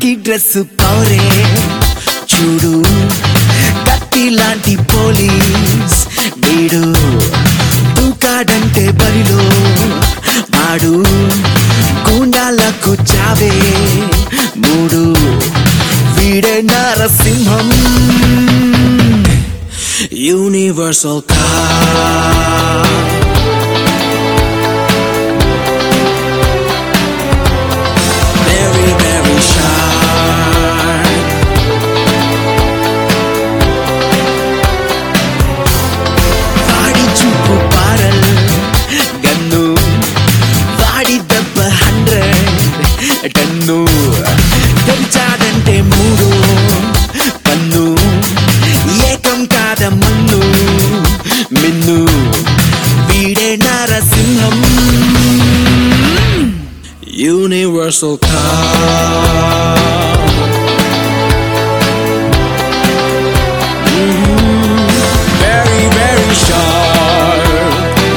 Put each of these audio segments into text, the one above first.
కాకి డ్రెస్ పౌరే చూడు కత్తి లాంటి పోలీస్ వీడు దూకాడంటే బరిలో మాడు గుండాలకు చావే మూడు వీడే Narasimham universal car very, very sharp. వాడి చూపు పారల్ గన్ను వాడి దెబ్బ హండ్రెడ్ టన్ను తెరిచాడంటే మూడు పన్ను ఏకం కాద మన్ను మిన్ను వీడే Narasimham Universal car. Mhm. Very, very sharp.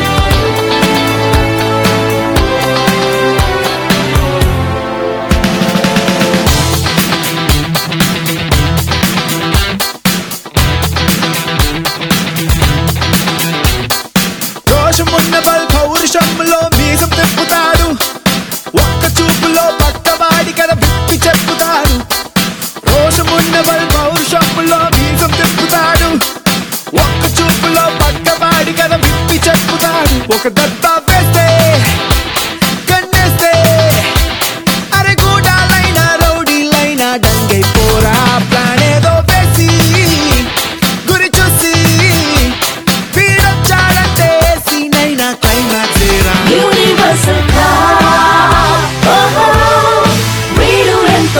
రోషమున్న బల్ పౌరుషంలో మీసం తిప్పుతాడు ఒక్క చూపులో పక్కవాడి కథ విప్పి చెప్పుతాడు రోషమున్న బల్ పౌరుషంలో మీసం తిప్పుతాడు ఒక్క చూపులో పక్కవాడి కథ విప్పి చెప్పుతాడు ఒక దెబ్బ వేస్తే కన్నేస్తే అరే గూడాలైనా రౌడీలైనా డంగై పోరా ప్లాన్ ఏదో వేసి గురి చూసి వీడొచ్చాడంటే సీనైనా క్లైమాక్స్ ఏరా Universal Car. Oh, వీడు ఎంతో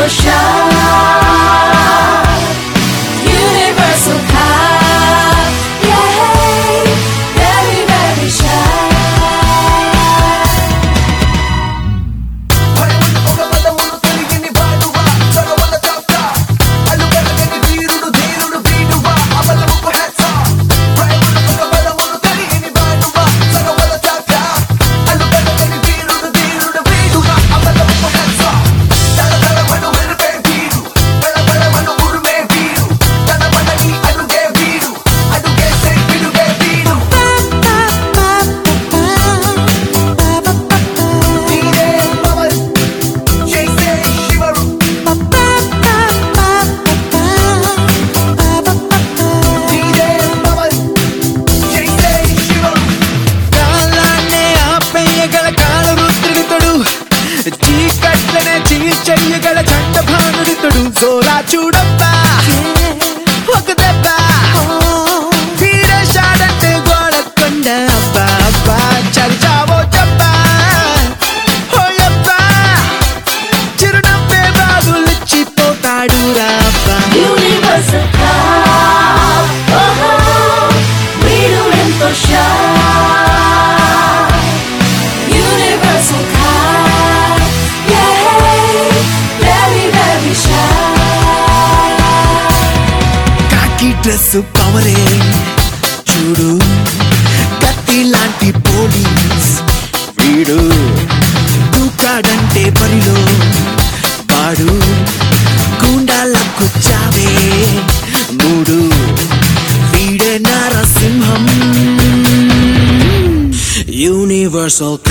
sharp. Universal Car. Yay, very, very sharp. కాలాన్నే ఆపేయగల కాల రుద్రుడితడు చీకట్లనే చీల్చెయ్యగల చండభానుడితడు సోలా చూడబ్బా ఒక దెబ్బ వీడేశాడంటే గోడకొండ అబ్బా అబ్బా చరిచావో చెప్పా ఓయబ్బా చిరునవ్వే బాగులిచ్చిపోతాడు రాబ్బా Universal Car. Oh, వీడు ఎంతో sharp. Universal Car. Yay, very, very sharp. Khaki dress పవరే చూడు కత్తి లాంటి పోలీస్ వీడు దూకాడంటే బరిలో పాడు గుండాలకు చావే మూడు వీడే నరసింహం యూనివర్సల్